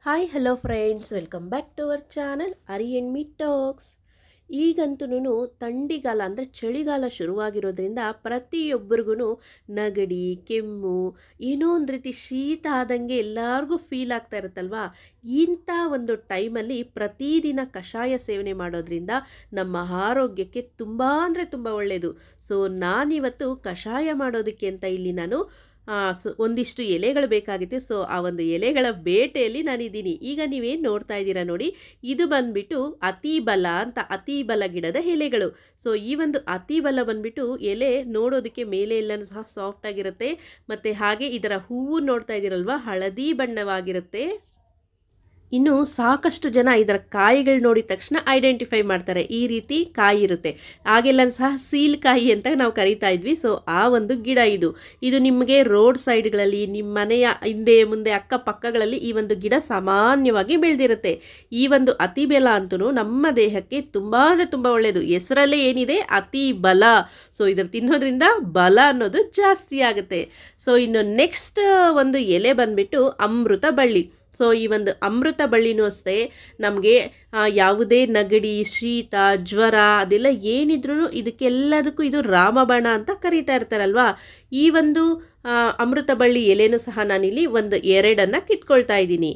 hi hello friends welcome back to our channel ಅರಿ and me talks ಈಗಂತೂ ಥಂಡಿಗಾಲ ಅಂದರೆ ಚಳಿಗಾಲ ಶುರುವಾಗಿರೋದ್ರಿಂದ ಪ್ರತಿಯೊಬ್ಬರಿಗೂ ನೆಗಡಿ ಕೆಮ್ಮು ಏನೋ ಒಂದು ರೀತಿ ಶೀತ ಆದಂಗೆ ಎಲ್ಲರಿಗೂ ಫೀಲ್ ಆಗ್ತಾ ಇರುತ್ತಲ್ವಾ ಇಂಥ ಒಂದು ಟೈಮಲ್ಲಿ ಪ್ರತಿದಿನ ಕಷಾಯ ಸೇವನೆ ಮಾಡೋದ್ರಿಂದ ನಮ್ಮ ಆರೋಗ್ಯಕ್ಕೆ ತುಂಬ ಅಂದರೆ ತುಂಬ ಒಳ್ಳೆಯದು ಸೊ ನಾನಿವತ್ತು ಕಷಾಯ ಮಾಡೋದಕ್ಕೆ ಅಂತ ಇಲ್ಲಿ ನಾನು ಆ, ಸೊ ಒಂದಿಷ್ಟು ಎಲೆಗಳು ಬೇಕಾಗಿತ್ತು ಸೊ ಆ ಒಂದು ಎಲೆಗಳ ಬೇಟೆಯಲ್ಲಿ ನಾನಿದ್ದೀನಿ ಈಗ ನೀವೇನು ನೋಡ್ತಾ ಇದ್ದೀರಾ ನೋಡಿ ಇದು ಬಂದ್ಬಿಟ್ಟು ಅತಿಬಲ ಅಂತ ಅತಿಬಲ ಗಿಡದ ಎಲೆಗಳು ಸೊ ಈ ಒಂದು ಅತಿಬಲ ಬಂದ್ಬಿಟ್ಟು ಎಲೆ ನೋಡೋದಕ್ಕೆ ಮೇಲೆ ಎಲ್ಲನೂ ಸಹ ಸಾಫ್ಟ್ ಆಗಿರುತ್ತೆ ಮತ್ತು ಹಾಗೆ ಇದರ ಹೂವು ನೋಡ್ತಾ ಇದ್ದೀರಲ್ವಾ ಹಳದಿ ಬಣ್ಣವಾಗಿರುತ್ತೆ ಇನ್ನು ಸಾಕಷ್ಟು ಜನ ಇದರ ಕಾಯಿಗಳು ನೋಡಿದ ತಕ್ಷಣ ಐಡೆಂಟಿಫೈ ಮಾಡ್ತಾರೆ ಈ ರೀತಿ ಕಾಯಿ ಇರುತ್ತೆ ಆಗೆಲ್ಲ ಸಹ ಸೀಲ್ ಕಾಯಿ ಅಂತ ನಾವು ಕರಿತಾ ಇದ್ವಿ ಸೊ ಆ ಒಂದು ಗಿಡ ಇದು ಇದು ನಿಮಗೆ ರೋಡ್ ಸೈಡ್ಗಳಲ್ಲಿ ನಿಮ್ಮ ಮನೆಯ ಹಿಂದೆ ಮುಂದೆ ಅಕ್ಕಪಕ್ಕಗಳಲ್ಲಿ ಈ ಒಂದು ಗಿಡ ಸಾಮಾನ್ಯವಾಗಿ ಬೆಳೆದಿರುತ್ತೆ ಈ ಒಂದು ಅತಿ ಬೆಲ ಅಂತೂ ನಮ್ಮ ದೇಹಕ್ಕೆ ತುಂಬ ಅಂದರೆ ತುಂಬ ಒಳ್ಳೆಯದು ಹೆಸರಲ್ಲೇ ಏನಿದೆ ಅತಿ ಬಲ ಸೊ ಇದ್ರ ತಿನ್ನೋದ್ರಿಂದ ಬಲ ಅನ್ನೋದು ಜಾಸ್ತಿ ಆಗುತ್ತೆ ಸೊ ಇನ್ನು ನೆಕ್ಸ್ಟ್ ಒಂದು ಎಲೆ ಬಂದ್ಬಿಟ್ಟು ಅಮೃತ ಬಳ್ಳಿ ಸೊ ಈ ಒಂದು ಅಮೃತ ಬಳ್ಳಿನೂ ಅಷ್ಟೇ ನಮಗೆ ಯಾವುದೇ ನೆಗಡಿ ಶೀತ ಜ್ವರ ಅದೆಲ್ಲ ಏನಿದ್ರೂ ಇದಕ್ಕೆಲ್ಲದಕ್ಕೂ ಇದು ರಾಮಬಾಣ ಅಂತ ಕರೀತಾ ಇರ್ತಾರಲ್ವಾ ಈ ಒಂದು ಆ, ಅಮೃತ ಬಳ್ಳಿ ಎಲೆನೂ ಸಹ ನಾನಿಲ್ಲಿ ಒಂದು ಎರಡನ್ನು ಕಿತ್ಕೊಳ್ತಾ ಇದ್ದೀನಿ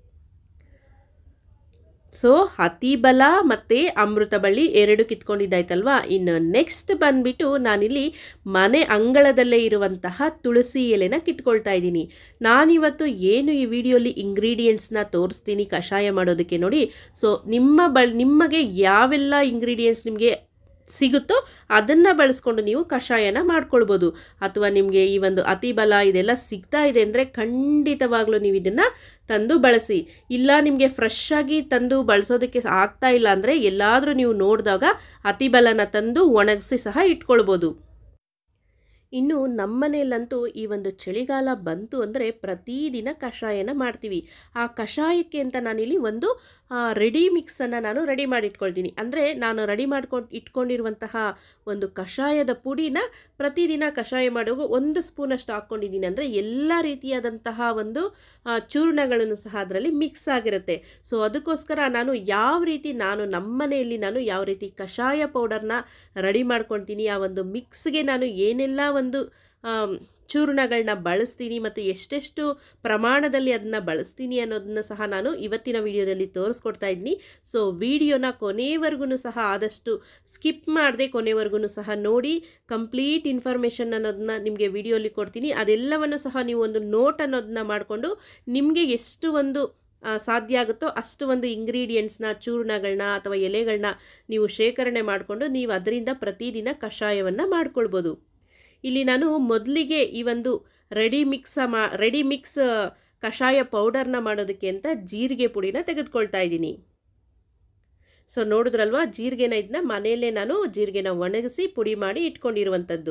ಸೊ ಅತಿಬಲ ಮತ್ತು ಅಮೃತ ಬಳ್ಳಿ ಎರಡು ಕಿತ್ಕೊಂಡಿದ್ದಾಯ್ತಲ್ವಾ ಇನ್ನು ನೆಕ್ಸ್ಟ್ ಬಂದ್ಬಿಟ್ಟು ನಾನಿಲ್ಲಿ ಮನೆ ಅಂಗಳದಲ್ಲೇ ಇರುವಂತಹ ತುಳಸಿ ಎಲೆನ ಕಿತ್ಕೊಳ್ತಾ ಇದ್ದೀನಿ ನಾನಿವತ್ತು ಏನು ಈ ವಿಡಿಯೋಲಿ ಇಂಗ್ರೀಡಿಯೆಂಟ್ಸ್ನ ತೋರಿಸ್ತೀನಿ ಕಷಾಯ ಮಾಡೋದಕ್ಕೆ ನೋಡಿ ಸೊ ನಿಮ್ಮ ಬಳ ನಿಮಗೆ ಯಾವೆಲ್ಲ ಇಂಗ್ರೀಡಿಯೆಂಟ್ಸ್ ನಿಮಗೆ ಸಿಗುತ್ತೋ ಅದನ್ನು ಬಳಸ್ಕೊಂಡು ನೀವು ಕಷಾಯನ ಮಾಡ್ಕೊಳ್ಬೋದು ಅಥವಾ ನಿಮಗೆ ಈ ಒಂದು ಅತಿಬಲ ಇದೆಲ್ಲ ಸಿಗ್ತಾ ಇದೆ ಅಂದರೆ ಖಂಡಿತವಾಗ್ಲೂ ನೀವು ಇದನ್ನು ತಂದು ಬಳಸಿ ಇಲ್ಲ ನಿಮಗೆ ಫ್ರೆಶ್ ಆಗಿ ತಂದು ಬಳಸೋದಕ್ಕೆ ಆಗ್ತಾ ಇಲ್ಲ ಅಂದರೆ ಎಲ್ಲಾದರೂ ನೀವು ನೋಡಿದಾಗ ಅತಿಬಲನ ತಂದು ಒಣಗಿಸಿ ಸಹ ಇಟ್ಕೊಳ್ಬೋದು ಇನ್ನು ನಮ್ಮನೆಯಲ್ಲಂತೂ ಈ ಒಂದು ಚಳಿಗಾಲ ಬಂತು ಅಂದರೆ ಪ್ರತಿದಿನ ಕಷಾಯನ ಮಾಡ್ತೀವಿ ಆ ಕಷಾಯಕ್ಕೆ ಅಂತ ನಾನಿಲ್ಲಿ ಒಂದು ರೆಡಿ ಮಿಕ್ಸನ್ನು ನಾನು ರೆಡಿ ಮಾಡಿ ಇಟ್ಕೊಳ್ತೀನಿ ಅಂದರೆ ನಾನು ರೆಡಿ ಮಾಡ್ಕೊಂಡು ಇಟ್ಕೊಂಡಿರುವಂತಹ ಒಂದು ಕಷಾಯದ ಪುಡಿನ ಪ್ರತಿದಿನ ಕಷಾಯ ಮಾಡುವಾಗ ಒಂದು ಸ್ಪೂನಷ್ಟು ಹಾಕ್ಕೊಂಡಿದ್ದೀನಿ ಅಂದರೆ ಎಲ್ಲ ರೀತಿಯಾದಂತಹ ಒಂದು ಆ, ಚೂರ್ಣಗಳನ್ನು ಸಹ ಅದರಲ್ಲಿ ಮಿಕ್ಸ್ ಆಗಿರುತ್ತೆ ಸೊ ಅದಕ್ಕೋಸ್ಕರ ನಾನು ಯಾವ ರೀತಿ ನಾನು ನಮ್ಮನೆಯಲ್ಲಿ ನಾನು ಯಾವ ರೀತಿ ಕಷಾಯ ಪೌಡರ್ನ ರೆಡಿ ಮಾಡ್ಕೊಳ್ತೀನಿ ಆ ಒಂದು ಮಿಕ್ಸ್ಗೆ ನಾನು ಏನೆಲ್ಲ ಒಂದು ಆಮ್, ಚೂರ್ಣಗಳನ್ನ ಬಳಸ್ತೀನಿ ಮತ್ತು ಎಷ್ಟೆಷ್ಟು ಪ್ರಮಾಣದಲ್ಲಿ ಅದನ್ನ ಬಳಸ್ತೀನಿ ಅನ್ನೋದನ್ನ ಸಹ ನಾನು ಇವತ್ತಿನ ವಿಡಿಯೋದಲ್ಲಿ ತೋರಿಸ್ಕೊಡ್ತಾ ಇದ್ದೀನಿ ಸೊ ವಿಡಿಯೋನ ಕೊನೆವರೆಗೂ ಸಹ ಆದಷ್ಟು ಸ್ಕಿಪ್ ಮಾಡದೆ ಕೊನೆವರೆಗೂ ಸಹ ನೋಡಿ ಕಂಪ್ಲೀಟ್ ಇನ್ಫಾರ್ಮೇಷನ್ ಅನ್ನೋದನ್ನ ನಿಮಗೆ ವಿಡಿಯೋಲಿ ಕೊಡ್ತೀನಿ ಅದೆಲ್ಲವನ್ನು ಸಹ ನೀವು ಒಂದು ನೋಟ್ ಅನ್ನೋದನ್ನ ಮಾಡಿಕೊಂಡು ನಿಮಗೆ ಎಷ್ಟು ಒಂದು ಆ, ಸಾಧ್ಯ ಆಗುತ್ತೋ ಅಷ್ಟು ಒಂದು ಇಂಗ್ರೀಡಿಯೆಂಟ್ಸ್ನ ಚೂರ್ಣಗಳನ್ನ ಅಥವಾ ಎಲೆಗಳನ್ನ ನೀವು ಶೇಖರಣೆ ಮಾಡಿಕೊಂಡು ನೀವು ಅದರಿಂದ ಪ್ರತಿದಿನ ಕಷಾಯವನ್ನು ಮಾಡ್ಕೊಳ್ಬೋದು ಇಲ್ಲಿ ನಾನು ಮೊದಲಿಗೆ ಈ ಒಂದು ರೆಡಿ ಮಿಕ್ಸ ಮಾ ರೆಡಿ ಮಿಕ್ಸ್ ಕಷಾಯ ಪೌಡರ್ನ ಮಾಡೋದಕ್ಕೆ ಅಂತ ಜೀರಿಗೆ ಪುಡಿನ ತೆಗೆದುಕೊಳ್ತಾ ಇದ್ದೀನಿ ಸೊ ನೋಡಿದ್ರಲ್ವಾ ಜೀರಿಗೆನ ಇದನ್ನ ಮನೆಯಲ್ಲೇ ನಾನು ಜೀರಿಗೆನ ಒಣಗಿಸಿ ಪುಡಿ ಮಾಡಿ ಇಟ್ಕೊಂಡಿರುವಂಥದ್ದು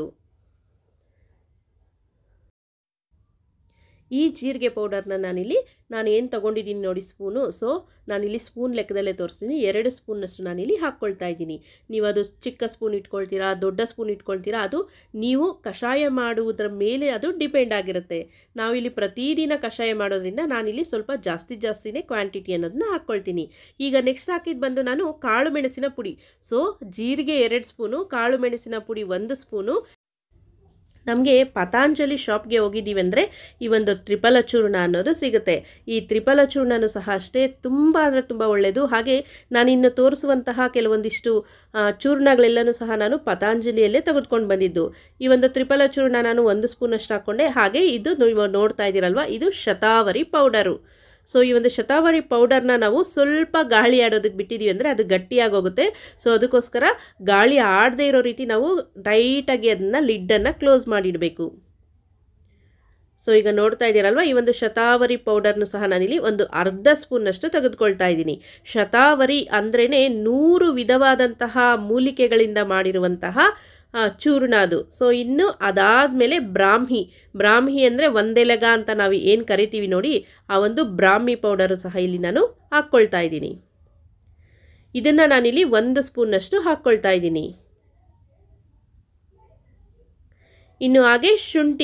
ಈ ಜೀರಿಗೆ ಪೌಡರ್ನ ನಾನಿಲ್ಲಿ ನಾನು ಏನು ತೊಗೊಂಡಿದ್ದೀನಿ ನೋಡಿ ಸ್ಪೂನು ಸೊ ನಾನಿಲ್ಲಿ ಸ್ಪೂನ್ ಲೆಕ್ಕದಲ್ಲೇ ತೋರಿಸ್ತೀನಿ ಎರಡು ಸ್ಪೂನಷ್ಟು ನಾನಿಲ್ಲಿ ಹಾಕ್ಕೊಳ್ತಾ ಇದ್ದೀನಿ ನೀವು ಅದು ಚಿಕ್ಕ ಸ್ಪೂನ್ ಇಟ್ಕೊಳ್ತೀರಾ ದೊಡ್ಡ ಸ್ಪೂನ್ ಇಟ್ಕೊಳ್ತೀರಾ ಅದು ನೀವು ಕಷಾಯ ಮಾಡುವುದರ ಮೇಲೆ ಅದು ಡಿಪೆಂಡ್ ಆಗಿರುತ್ತೆ ನಾವಿಲ್ಲಿ ಪ್ರತಿದಿನ ಕಷಾಯ ಮಾಡೋದ್ರಿಂದ ನಾನಿಲ್ಲಿ ಸ್ವಲ್ಪ ಜಾಸ್ತಿ ಜಾಸ್ತಿನೇ ಕ್ವಾಂಟಿಟಿ ಅನ್ನೋದನ್ನ ಹಾಕ್ಕೊಳ್ತೀನಿ ಈಗ ನೆಕ್ಸ್ಟ್ ಹಾಕಿದ್ದು ಬಂದು ನಾನು ಕಾಳು ಮೆಣಸಿನ ಪುಡಿ ಸೊ ಜೀರಿಗೆ ಎರಡು ಸ್ಪೂನು ಕಾಳು ಮೆಣಸಿನ ಪುಡಿ ಒಂದು ಸ್ಪೂನು ನಮಗೆ ಪತಾಂಜಲಿ ಶಾಪ್ಗೆ ಹೋಗಿದ್ದೀವಿ ಅಂದರೆ ಈ ಒಂದು ತ್ರಿಫಲ ಚೂರ್ಣ ಅನ್ನೋದು ಸಿಗುತ್ತೆ ಈ ತ್ರಿಫಲ ಚೂರ್ಣನೂ ಸಹ ಅಷ್ಟೇ ತುಂಬ ಅಂದರೆ ತುಂಬ ಒಳ್ಳೆಯದು ಹಾಗೆ ನಾನಿನ್ನು ತೋರಿಸುವಂತಹ ಕೆಲವೊಂದಿಷ್ಟು ಆ, ಚೂರ್ಣಗಳೆಲ್ಲನೂ ಸಹ ನಾನು ಪತಾಂಜಲಿಯಲ್ಲೇ ತೆಗೆದುಕೊಂಡು ಬಂದಿದ್ದು ಈ ಒಂದು ತ್ರಿಫಲ ಚೂರ್ಣ ನಾನು ಒಂದು ಸ್ಪೂನಷ್ಟು ಹಾಕ್ಕೊಂಡೆ ಹಾಗೆ ಇದು ನೀವು ನೋಡ್ತಾ ಇದ್ದೀರಲ್ವ ಇದು ಶತಾವರಿ ಪೌಡರು ಸೊ ಈ ಒಂದು ಶತಾವರಿ ಪೌಡರ್ನ ನಾವು ಸ್ವಲ್ಪ ಗಾಳಿ ಆಡೋದಕ್ಕೆ ಬಿಟ್ಟಿದ್ದೀವಿ ಅಂದರೆ ಅದು ಗಟ್ಟಿಯಾಗಿ ಹೋಗುತ್ತೆ ಸೊ ಅದಕ್ಕೋಸ್ಕರ ಗಾಳಿ ಆಡದೇ ಇರೋ ರೀತಿ ನಾವು ಟೈಟಾಗಿ ಅದನ್ನು ಲಿಡ್ಡನ್ನು ಕ್ಲೋಸ್ ಮಾಡಿಡಬೇಕು ಸೊ ಈಗ ನೋಡ್ತಾ ಇದ್ದೀರಲ್ವ ಈ ಒಂದು ಶತಾವರಿ ಪೌಡರ್ನು ಸಹ ನಾನಿಲ್ಲಿ ಒಂದು ಅರ್ಧ ಸ್ಪೂನಷ್ಟು ತೆಗೆದುಕೊಳ್ತಾ ಇದ್ದೀನಿ ಶತಾವರಿ ಅಂದ್ರೇ ನೂರು ವಿಧವಾದಂತಹ ಮೂಲಿಕೆಗಳಿಂದ ಮಾಡಿರುವಂತಹ ಆ, ಚೂರ್ಣ ಅದು ಸೊ ಇನ್ನು ಅದಾದಮೇಲೆ ಬ್ರಾಹ್ಮಿ ಬ್ರಾಹ್ಮಿ ಅಂದರೆ ಒಂದೆಲಗ ಅಂತ ನಾವು ಏನು ಕರಿತೀವಿ ನೋಡಿ ಆ ಒಂದು ಬ್ರಾಹ್ಮಿ ಪೌಡರು ಸಹ ಇಲ್ಲಿ ನಾನು ಹಾಕ್ಕೊಳ್ತಾ ಇದ್ದೀನಿ ಇದನ್ನು ನಾನಿಲ್ಲಿ ಒಂದು ಸ್ಪೂನಷ್ಟು ಹಾಕ್ಕೊಳ್ತಾ ಇದ್ದೀನಿ ಇನ್ನು ಹಾಗೆ ಶುಂಠಿ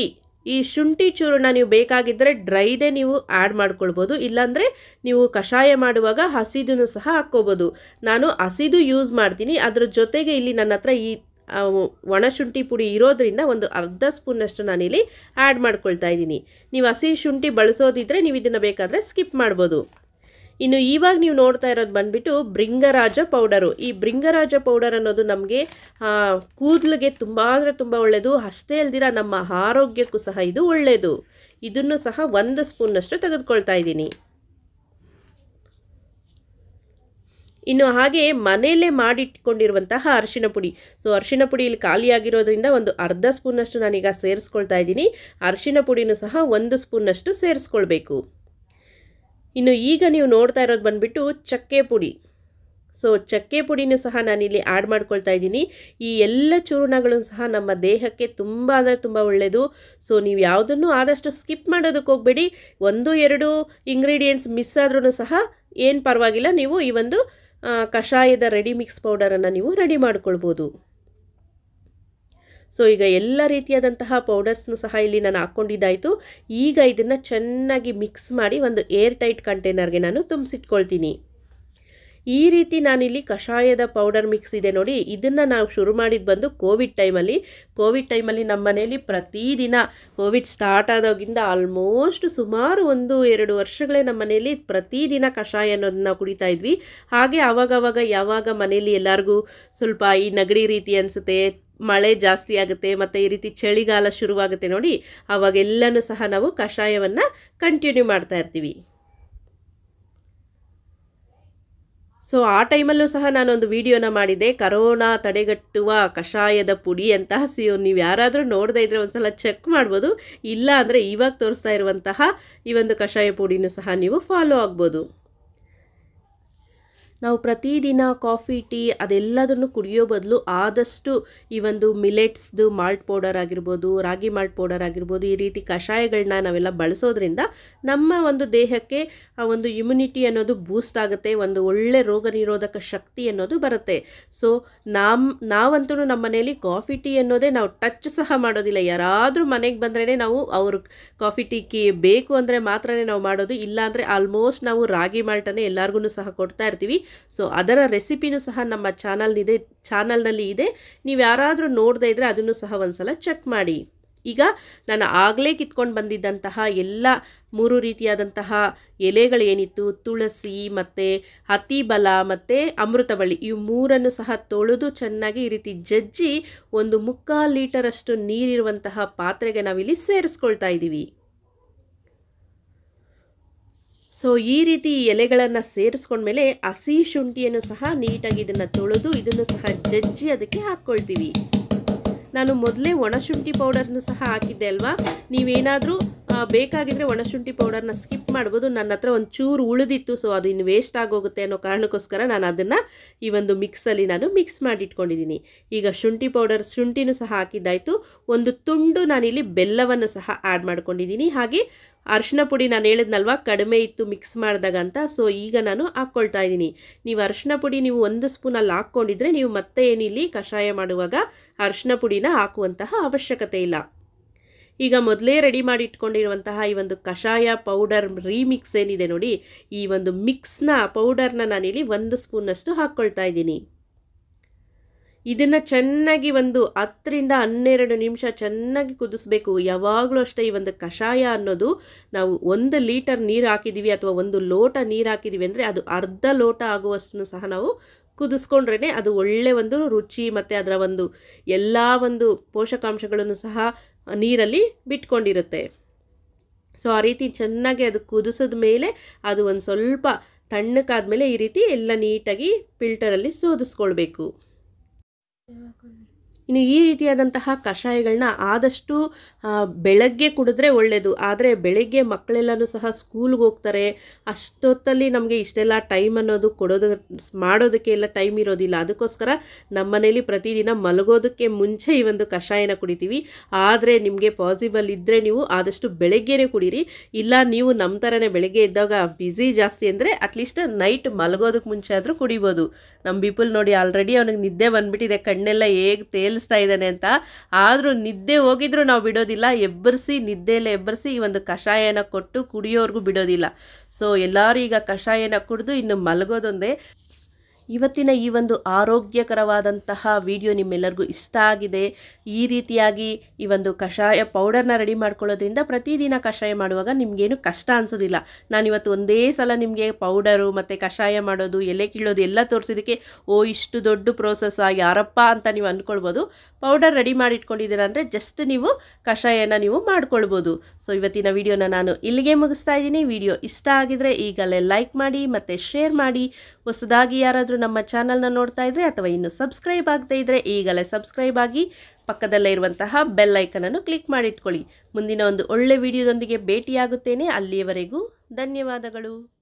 ಈ ಶುಂಠಿ ಚೂರನ್ನ ನೀವು ಬೇಕಾಗಿದ್ದರೆ ಡ್ರೈದೇ ನೀವು ಆ್ಯಡ್ ಮಾಡ್ಕೊಳ್ಬೋದು ಇಲ್ಲಾಂದರೆ ನೀವು ಕಷಾಯ ಮಾಡುವಾಗ ಹಸಿದೂ ಸಹ ಹಾಕ್ಕೋಬೋದು ನಾನು ಹಸಿದು ಯೂಸ್ ಮಾಡ್ತೀನಿ ಅದ್ರ ಜೊತೆಗೆ ಇಲ್ಲಿ ನನ್ನ ಹತ್ರ ಈ ಆ, ಒಣಶುಂಠಿ ಪುಡಿ ಇರೋದ್ರಿಂದ ಒಂದು ಅರ್ಧ ಸ್ಪೂನಷ್ಟು ನಾನಿಲ್ಲಿ ಆ್ಯಡ್ ಮಾಡ್ಕೊಳ್ತಾ ಇದ್ದೀನಿ ನೀವು ಹಸಿ ಶುಂಠಿ ಬಳಸೋದಿದ್ರೆ ನೀವು ಇದನ್ನು ಬೇಕಾದರೆ ಸ್ಕಿಪ್ ಮಾಡ್ಬೋದು ಇನ್ನು ಇವಾಗ ನೀವು ನೋಡ್ತಾ ಇರೋದು ಬಂದ್ಬಿಟ್ಟು ಭೃಂಗರಾಜ ಪೌಡರು ಈ ಭೃಂಗರಾಜ ಪೌಡರ್ ಅನ್ನೋದು ನಮಗೆ ಕೂದಲಿಗೆ ತುಂಬ ಅಂದರೆ ತುಂಬ ಒಳ್ಳೆಯದು ಅಷ್ಟೇ ಅಲ್ದಿರ ನಮ್ಮ ಆರೋಗ್ಯಕ್ಕೂ ಸಹ ಇದು ಒಳ್ಳೆಯದು ಇದನ್ನು ಸಹ ಒಂದು ಸ್ಪೂನ್ನಷ್ಟು ತೆಗೆದುಕೊಳ್ತಾ ಇದ್ದೀನಿ ಇನ್ನು ಹಾಗೆ ಮನೆಯಲ್ಲೇ ಮಾಡಿಟ್ಕೊಂಡಿರುವಂತಹ ಅರಿಶಿನ ಪುಡಿ ಸೊ ಅರಿಶಿನ ಪುಡಿ ಇಲ್ಲಿ ಖಾಲಿಯಾಗಿರೋದ್ರಿಂದ ಒಂದು ಅರ್ಧ ಸ್ಪೂನಷ್ಟು ನಾನೀಗ ಸೇರಿಸ್ಕೊಳ್ತಾ ಇದ್ದೀನಿ ಅರಿಶಿನ ಪುಡಿನೂ ಸಹ ಒಂದು ಸ್ಪೂನಷ್ಟು ಸೇರಿಸ್ಕೊಳ್ಬೇಕು ಇನ್ನು ಈಗ ನೀವು ನೋಡ್ತಾ ಇರೋದು ಬಂದ್ಬಿಟ್ಟು ಚಕ್ಕೆ ಪುಡಿ ಸೊ ಚಕ್ಕೆ ಪುಡಿನೂ ಸಹ ನಾನಿಲ್ಲಿ ಆ್ಯಡ್ ಮಾಡ್ಕೊಳ್ತಾ ಇದ್ದೀನಿ ಈ ಎಲ್ಲ ಚೂರ್ಣಗಳು ಸಹ ನಮ್ಮ ದೇಹಕ್ಕೆ ತುಂಬ ಅಂದರೆ ತುಂಬ ಒಳ್ಳೆಯದು ಸೊ ನೀವು ಯಾವುದನ್ನು ಆದಷ್ಟು ಸ್ಕಿಪ್ ಮಾಡೋದಕ್ಕೆ ಹೋಗಬೇಡಿ ಒಂದು ಎರಡು ಇಂಗ್ರೀಡಿಯೆಂಟ್ಸ್ ಮಿಸ್ ಆದ್ರೂ ಸಹ ಏನು ಪರವಾಗಿಲ್ಲ ನೀವು ಈ ಒಂದು ಆ, ಕಷಾಯದ ರೆಡಿ ಮಿಕ್ಸ್ ಪೌಡರನ್ನು ನೀವು ರೆಡಿ ಮಾಡ್ಕೊಳ್ಬೋದು ಸೊ ಈಗ ಎಲ್ಲ ರೀತಿಯಾದಂತಹ ಪೌಡರ್ಸ್ನು ಸಹ ಇಲ್ಲಿ ನಾನು ಹಾಕ್ಕೊಂಡಿದ್ದಾಯಿತು ಈಗ ಇದನ್ನು ಚೆನ್ನಾಗಿ ಮಿಕ್ಸ್ ಮಾಡಿ ಒಂದು ಏರ್ ಟೈಟ್ ಕಂಟೈನರ್ಗೆ ನಾನು ತುಂಬಿಸಿಟ್ಕೊಳ್ತೀನಿ ಈ ರೀತಿ ನಾನಿಲ್ಲಿ ಕಷಾಯದ ಪೌಡರ್ ಮಿಕ್ಸ್ ಇದೆ ನೋಡಿ ಇದನ್ನು ನಾವು ಶುರು ಮಾಡಿದ್ದು ಬಂದು ಕೋವಿಡ್ ಟೈಮಲ್ಲಿ ಕೋವಿಡ್ ಟೈಮಲ್ಲಿ ನಮ್ಮ ಮನೆಯಲ್ಲಿ ಪ್ರತಿದಿನ ಕೋವಿಡ್ ಸ್ಟಾರ್ಟ್ ಆದಾಗಿಂದ ಆಲ್ಮೋಸ್ಟ್ ಸುಮಾರು ಒಂದು ಎರಡು ವರ್ಷಗಳೇ ನಮ್ಮ ಮನೆಯಲ್ಲಿ ಪ್ರತಿದಿನ ಕಷಾಯ ಅನ್ನೋದನ್ನ ನಾವು ಕುಡಿತಾ ಇದ್ವಿ ಹಾಗೆ ಆವಾಗವಾಗ ಯಾವಾಗ ಮನೆಯಲ್ಲಿ ಎಲ್ಲರಿಗೂ ಸ್ವಲ್ಪ ಈ ನಗಡಿ ರೀತಿ ಅನಿಸುತ್ತೆ ಮಳೆ ಜಾಸ್ತಿ ಆಗುತ್ತೆ ಮತ್ತು ಈ ರೀತಿ ಚಳಿಗಾಲ ಶುರುವಾಗುತ್ತೆ ನೋಡಿ ಆವಾಗೆಲ್ಲನೂ ಸಹ ನಾವು ಕಷಾಯವನ್ನು ಕಂಟಿನ್ಯೂ ಮಾಡ್ತಾ ಇರ್ತೀವಿ ಸೊ ಆ ಟೈಮಲ್ಲೂ ಸಹ ನಾನೊಂದು ವಿಡಿಯೋನ ಮಾಡಿದ್ದೆ ಕರೋನಾ ತಡೆಗಟ್ಟುವ ಕಷಾಯದ ಪುಡಿ ಅಂತ ಸಿ ನೀವು ಯಾರಾದರೂ ನೋಡದೇ ಇದ್ದರೆ ಒಂದ್ಸಲ ಚೆಕ್ ಮಾಡ್ಬೋದು ಇಲ್ಲ ಅಂದರೆ ಇವಾಗ ತೋರಿಸ್ತಾ ಇರುವಂತಹ ಈ ಒಂದು ಕಷಾಯ ಪುಡಿನೂ ಸಹ ನೀವು ಫಾಲೋ ಆಗ್ಬೋದು ನಾವು ಪ್ರತಿದಿನ ಕಾಫಿ ಟೀ ಅದೆಲ್ಲದನ್ನು ಕುಡಿಯೋ ಬದಲು ಆದಷ್ಟು ಈ ಒಂದು ಮಿಲೆಟ್ಸ್ದು ಮಾಲ್ಟ್ ಪೌಡರ್ ಆಗಿರ್ಬೋದು ರಾಗಿ ಮಾಲ್ಟ್ ಪೌಡರ್ ಆಗಿರ್ಬೋದು ಈ ರೀತಿ ಕಷಾಯಗಳನ್ನ ನಾವೆಲ್ಲ ಬಳಸೋದ್ರಿಂದ ನಮ್ಮ ಒಂದು ದೇಹಕ್ಕೆ ಆ ಒಂದು ಇಮ್ಯುನಿಟಿ ಅನ್ನೋದು ಬೂಸ್ಟ್ ಆಗುತ್ತೆ ಒಂದು ಒಳ್ಳೆ ರೋಗ ನಿರೋಧಕ ಶಕ್ತಿ ಅನ್ನೋದು ಬರುತ್ತೆ ಸೊ ನಮ್ಮ ನಾವಂತೂ ನಮ್ಮ ಮನೆಯಲ್ಲಿ ಕಾಫಿ ಟೀ ಅನ್ನೋದೇ ನಾವು ಟಚ್ ಸಹ ಮಾಡೋದಿಲ್ಲ ಯಾರಾದರೂ ಮನೆಗೆ ಬಂದ್ರೇ ನಾವು ಅವರು ಕಾಫಿ ಟೀ ಕಿ ಬೇಕು ಅಂದರೆ ಮಾತ್ರನೇ ನಾವು ಮಾಡೋದು ಇಲ್ಲಾಂದರೆ ಆಲ್ಮೋಸ್ಟ್ ನಾವು ರಾಗಿ ಮಾಲ್ಟನ್ನೇ ಎಲ್ಲರಿಗೂ ಸಹ ಕೊಡ್ತಾ ಇರ್ತೀವಿ ಸೊ ಅದರ ರೆಸಿಪಿನೂ ಸಹ ನಮ್ಮ ಚಾನಲ್ನಿದೆ ಚಾನಲ್ನಲ್ಲಿ ಇದೆ ನೀವು ಯಾರಾದರೂ ನೋಡದೇ ಇದ್ದರೆ ಅದನ್ನು ಸಹ ಒಂದ್ಸಲ ಚೆಕ್ ಮಾಡಿ ಈಗ ನಾನು ಆಗಲೇ ಕಿತ್ಕೊಂಡು ಬಂದಿದ್ದಂತಹ ಎಲ್ಲ ಮೂರು ರೀತಿಯಾದಂತಹ ಎಲೆಗಳು ಏನಿತ್ತು ತುಳಸಿ ಮತ್ತು ಅತಿಬಲ ಮತ್ತು ಅಮೃತಬಳ್ಳಿ ಇವು ಮೂರನ್ನು ಸಹ ತೊಳೆದು ಚೆನ್ನಾಗಿ ಈ ರೀತಿ ಜಜ್ಜಿ ಒಂದು ಮುಕ್ಕಾಲು ಲೀಟರಷ್ಟು ನೀರಿರುವಂತಹ ಪಾತ್ರೆಗೆ ನಾವಿಲ್ಲಿ ಸೇರಿಸ್ಕೊಳ್ತಾ ಇದ್ದೀವಿ ಸೊ ಈ ರೀತಿ ಈ ಎಲೆಗಳನ್ನು ಸೇರಿಸ್ಕೊಂಡ್ಮೇಲೆ ಹಸಿ ಶುಂಠಿಯನ್ನು ಸಹ ನೀಟಾಗಿ ಇದನ್ನು ತೊಳೆದು ಇದನ್ನು ಸಹ ಜಜ್ಜಿ ಅದಕ್ಕೆ ಹಾಕ್ಕೊಳ್ತೀವಿ ನಾನು ಮೊದಲೇ ಒಣಶುಂಠಿ ಪೌಡರ್ನು ಸಹ ಹಾಕಿದ್ದೆ ಅಲ್ವಾ ನೀವೇನಾದರೂ ಬೇಕಾಗಿದ್ದರೆ ಒಣಶುಂಠಿ ಪೌಡರ್ನ ಸ್ಕಿಪ್ ಮಾಡ್ಬೋದು ನನ್ನ ಹತ್ರ ಒಂದು ಚೂರು ಉಳಿದಿತ್ತು ಸೊ ಅದು ಇನ್ನು ವೇಸ್ಟ್ ಆಗೋಗುತ್ತೆ ಅನ್ನೋ ಕಾರಣಕ್ಕೋಸ್ಕರ ನಾನು ಅದನ್ನು ಈ ಒಂದು ಮಿಕ್ಸಲ್ಲಿ ನಾನು ಮಿಕ್ಸ್ ಮಾಡಿ ಇಟ್ಕೊಂಡಿದ್ದೀನಿ ಈಗ ಶುಂಠಿ ಪೌಡರ್ ಶುಂಠಿನೂ ಸಹ ಹಾಕಿದ್ದಾಯಿತು ಒಂದು ತುಂಡು ನಾನಿಲ್ಲಿ ಬೆಲ್ಲವನ್ನು ಸಹ ಆ್ಯಡ್ ಮಾಡ್ಕೊಂಡಿದ್ದೀನಿ ಹಾಗೆ ಅರಿಶಿನ ಪುಡಿ ನಾನು ಹೇಳಿದ್ನಲ್ವ ಕಡಿಮೆ ಇತ್ತು ಮಿಕ್ಸ್ ಮಾಡಿದಾಗ ಅಂತ ಸೊ ಈಗ ನಾನು ಹಾಕ್ಕೊಳ್ತಾ ಇದ್ದೀನಿ ನೀವು ಅರಿಶಿನ ಪುಡಿ ನೀವು ಒಂದು ಸ್ಪೂನಲ್ಲಿ ಹಾಕ್ಕೊಂಡಿದ್ರೆ ನೀವು ಮತ್ತೆ ಏನಿಲ್ಲಿ ಕಷಾಯ ಮಾಡುವಾಗ ಅರಿಶಿನ ಪುಡಿನ ಹಾಕುವಂತಹ ಅವಶ್ಯಕತೆ ಇಲ್ಲ ಈಗ ಮೊದಲೇ ರೆಡಿ ಮಾಡಿ ಇಟ್ಕೊಂಡಿರುವಂತಹ ಈ ಒಂದು ಕಷಾಯ ಪೌಡರ್ ರೀಮಿಕ್ಸ್ ಏನಿದೆ ನೋಡಿ ಈ ಒಂದು ಮಿಕ್ಸ್ನ ಪೌಡರ್ನ ನಾನಿಲ್ಲಿ ಒಂದು ಸ್ಪೂನಷ್ಟು ಹಾಕ್ಕೊಳ್ತಾ ಇದ್ದೀನಿ ಇದನ್ನು ಚೆನ್ನಾಗಿ ಒಂದು ಹತ್ತರಿಂದ ಹನ್ನೆರಡು ನಿಮಿಷ ಚೆನ್ನಾಗಿ ಕುದಿಸ್ಬೇಕು ಯಾವಾಗಲೂ ಅಷ್ಟೇ ಈ ಒಂದು ಕಷಾಯ ಅನ್ನೋದು ನಾವು ಒಂದು ಲೀಟರ್ ನೀರು ಹಾಕಿದ್ದೀವಿ ಅಥವಾ ಒಂದು ಲೋಟ ನೀರು ಹಾಕಿದ್ದೀವಿ ಅಂದರೆ ಅದು ಅರ್ಧ ಲೋಟ ಆಗುವಷ್ಟು ಸಹ ನಾವು ಕುದಿಸ್ಕೊಂಡ್ರೇ ಅದು ಒಳ್ಳೆ ಒಂದು ರುಚಿ ಮತ್ತು ಅದರ ಒಂದು ಎಲ್ಲ ಒಂದು ಪೋಷಕಾಂಶಗಳನ್ನು ಸಹ ನೀರಲ್ಲಿ ಬಿಟ್ಕೊಂಡಿರುತ್ತೆ ಸೊ ಆ ರೀತಿ ಚೆನ್ನಾಗಿ ಅದು ಕುದಿಸಿದ ಮೇಲೆ ಅದು ಒಂದು ಸ್ವಲ್ಪ ತಣ್ಣಕ್ಕಾದ್ಮೇಲೆ ಈ ರೀತಿ ಎಲ್ಲ ನೀಟಾಗಿ ಫಿಲ್ಟರಲ್ಲಿ ಸೋದಿಸ್ಕೊಳ್ಬೇಕು ಇನ್ನು ಈ ರೀತಿಯಾದಂತಹ ಕಷಾಯಗಳನ್ನ ಆದಷ್ಟು ಆ, ಬೆಳಗ್ಗೆ ಕುಡಿದ್ರೆ ಒಳ್ಳೆಯದು ಆದರೆ ಬೆಳಗ್ಗೆ ಮಕ್ಕಳೆಲ್ಲನೂ ಸಹ ಸ್ಕೂಲ್ಗೆ ಹೋಗ್ತಾರೆ ಅಷ್ಟೊತ್ತಲ್ಲಿ ನಮಗೆ ಇಷ್ಟೆಲ್ಲ ಟೈಮ್ ಅನ್ನೋದು ಕೊಡೋದು ಮಾಡೋದಕ್ಕೆ ಎಲ್ಲ ಟೈಮ್ ಇರೋದಿಲ್ಲ ಅದಕ್ಕೋಸ್ಕರ ನಮ್ಮ ಮನೇಲಿ ಪ್ರತಿದಿನ ಮಲಗೋದಕ್ಕೆ ಮುಂಚೆ ಈ ಒಂದು ಕಷಾಯನ ಕುಡಿತೀವಿ ಆದರೆ ನಿಮಗೆ ಪಾಸಿಬಲ್ ಇದ್ದರೆ ನೀವು ಆದಷ್ಟು ಬೆಳಗ್ಗೆನೇ ಕುಡೀರಿ ಇಲ್ಲ ನೀವು ನಮ್ಮ ಥರನೇ ಬೆಳಗ್ಗೆ ಇದ್ದಾಗ ಬ್ಯುಸಿ ಜಾಸ್ತಿ ಅಂದರೆ ಅಟ್ಲೀಸ್ಟ್ ನೈಟ್ ಮಲಗೋದಕ್ಕೆ ಮುಂಚೆ ಆದರೂ ಕುಡಿಬೋದು ನಮ್ಮ ಬಿಪುಲ್ ನೋಡಿ ಆಲ್ರೆಡಿ ಅವನಿಗೆ ನಿದ್ದೆ ಬಂದ್ಬಿಟ್ಟಿದೆ ಕಣ್ಣೆಲ್ಲ ಹೇಗೆ ತೇಲ್ಸ್ ಎಬ್ಬರಿಸ್ತಾ ಇದ್ದಾನೆ ಅಂತ ಆದರೂ ನಿದ್ದೆ ಹೋಗಿದ್ರು ನಾವು ಬಿಡೋದಿಲ್ಲ ಎಬ್ಬರಿಸಿ ನಿದ್ದೆಯಲ್ಲೇ ಎಬ್ಬರಿಸಿ ಈ ಒಂದು ಕಷಾಯನ ಕೊಟ್ಟು ಕುಡಿಯೋರ್ಗೂ ಬಿಡೋದಿಲ್ಲ ಸೊ ಎಲ್ಲರೂ ಈಗ ಕಷಾಯನ ಕುಡಿದು ಇನ್ನು ಮಲಗೋದೊಂದೇ ಇವತ್ತಿನ ಈ ಒಂದು ಆರೋಗ್ಯಕರವಾದಂತಹ ವಿಡಿಯೋ ನಿಮ್ಮೆಲ್ಲರಿಗೂ ಇಷ್ಟ ಆಗಿದೆ ಈ ರೀತಿಯಾಗಿ ಈ ಒಂದು ಕಷಾಯ ಪೌಡರ್ನ ರೆಡಿ ಮಾಡ್ಕೊಳ್ಳೋದ್ರಿಂದ ಪ್ರತಿದಿನ ಕಷಾಯ ಮಾಡುವಾಗ ನಿಮಗೇನು ಕಷ್ಟ ಅನಿಸೋದಿಲ್ಲ ನಾನಿವತ್ತು ಒಂದೇ ಸಲ ನಿಮಗೆ ಪೌಡರು ಮತ್ತು ಕಷಾಯ ಮಾಡೋದು ಎಲೆ ಕೀಳೋದು ಎಲ್ಲ ತೋರಿಸಿದ್ದಕ್ಕೆ ಓ ಇಷ್ಟು ದೊಡ್ಡ ಪ್ರೋಸೆಸ್ಸಾ ಯಾರಪ್ಪ ಅಂತ ನೀವು ಅಂದ್ಕೊಳ್ಬೋದು ಪೌಡರ್ ರೆಡಿ ಮಾಡಿ ಇಟ್ಕೊಂಡಿದ್ದೀರಾ ಅಂದರೆ ಜಸ್ಟ್ ನೀವು ಕಷಾಯನ ನೀವು ಮಾಡ್ಕೊಳ್ಬೋದು ಸೊ ಇವತ್ತಿನ ವಿಡಿಯೋನ ನಾನು ಇಲ್ಲಿಗೆ ಮುಗಿಸ್ತಾ ಇದ್ದೀನಿ ವಿಡಿಯೋ ಇಷ್ಟ ಆಗಿದ್ರೆ ಈಗಲೇ ಲೈಕ್ ಮಾಡಿ ಮತ್ತು ಶೇರ್ ಮಾಡಿ ಹೊಸದಾಗಿ ಯಾರಾದರೂ ನಮ್ಮ ಚಾನಲ್ನ ನೋಡ್ತಾ ಇದ್ರೆ ಅಥವಾ ಇನ್ನು ಸಬ್ಸ್ಕ್ರೈಬ್ ಆಗದೇ ಇದ್ದರೆ ಈಗಲೇ ಸಬ್ಸ್ಕ್ರೈಬ್ ಆಗಿ ಪಕ್ಕದಲ್ಲೇ ಇರುವಂತಹ ಬೆಲ್ ಐಕನನ್ನು ಕ್ಲಿಕ್ ಮಾಡಿಟ್ಕೊಳ್ಳಿ ಮುಂದಿನ ಒಂದು ಒಳ್ಳೆ ವಿಡಿಯೋದೊಂದಿಗೆ ಭೇಟಿಯಾಗುತ್ತೇನೆ ಅಲ್ಲಿಯವರೆಗೂ ಧನ್ಯವಾದಗಳು